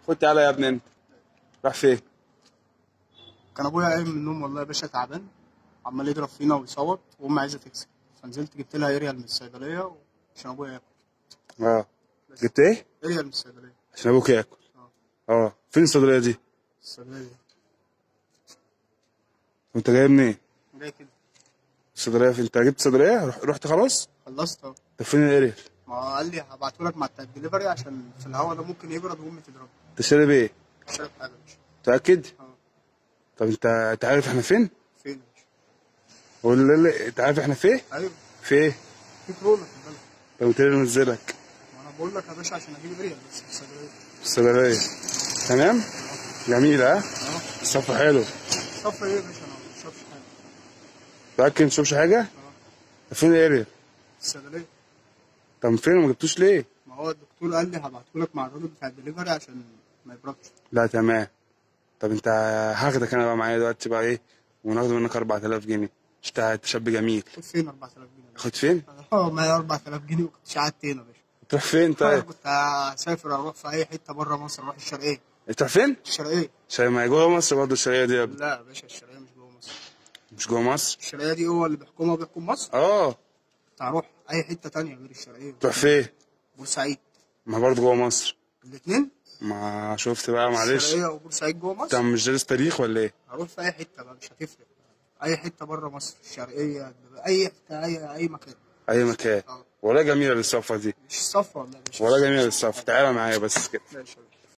خد تعالى يا ابني انت راح فين كان ابويا قايم من النوم والله يا باشا تعبان عمال يضرب فينا ويصوت وامي عايزه تكسب فنزلت جبت لها اريال من الصيدليه عشان ابويا ياكل اه جبت ايه اريال من الصيدليه عشان ابوك ياكل اه فين الصيدليه دي الصيدليه وانت جاي منين جاي كده الصيدليه فين انت جبت صيدليه رح- رحت خلاص خلصت اهو طب فين الاريال ما هو قال لي هبعته لك مع الدليفري عشان في الهوا ده ممكن يبرد وامي تضربه انت شارب ايه مش شايف حاجه مش متاكد اه طب انت انت عارف احنا فين فين يا باشا ولا لا انت عارف احنا فين ايوه في ايه في كورونا في البلد طب قلت لي انزلك ما انا بقول لك يا باشا عشان اجيب اريال بس في الصيدليه الصيدليه تمام جميل ها اه الصف حلو صف ايه يا باشا انا ما بشربش حاجه متاكد ما تشوفش حاجه اه طب فين الاريال في الصيدليه طب فين ما جبتوش ليه ما هو الدكتور قال لي هبعته لك مع الراجل بتاع الدليفري عشان ما يبردش لا تمام طب انت هاخدك انا بقى معايا دلوقتي بقى ايه وناخد منك 4000 جنيه انت انت شاب جميل خد فين 4000 جنيه خد فين اه ما هي 4000 جنيه وكنت قعدت هنا يا باشا تروح فين أنا طيب كنت هسافر اروح في اي حته بره مصر اروح الشرقيه تروح فين الشرقيه شاي ما هي جوه مصر برضه الشرقيه دي يا ابني لا يا باشا الشرقيه مش جوه مصر مش جوه مصر الشرقيه دي هو اللي بيحكمها وبيحكم مصر اه كنت هروح اي حته تانية غير الشرقيه تروح فين بورسعيد ما برضه جوه مصر الاثنين ما شفت بقى معلش الشرقيه وبورسعيد جوه انت مصر مش دارس تاريخ ولا ايه هروح في اي حته بقى مش هتفرق اي حته بره مصر الشرقيه اي حته اي اي مكان اي مكان اه ولا جميله للصفه دي مش الصفه ولا يا باشا ولا جميله للصفه تعالى معايا بس كده ماشي يا باشا.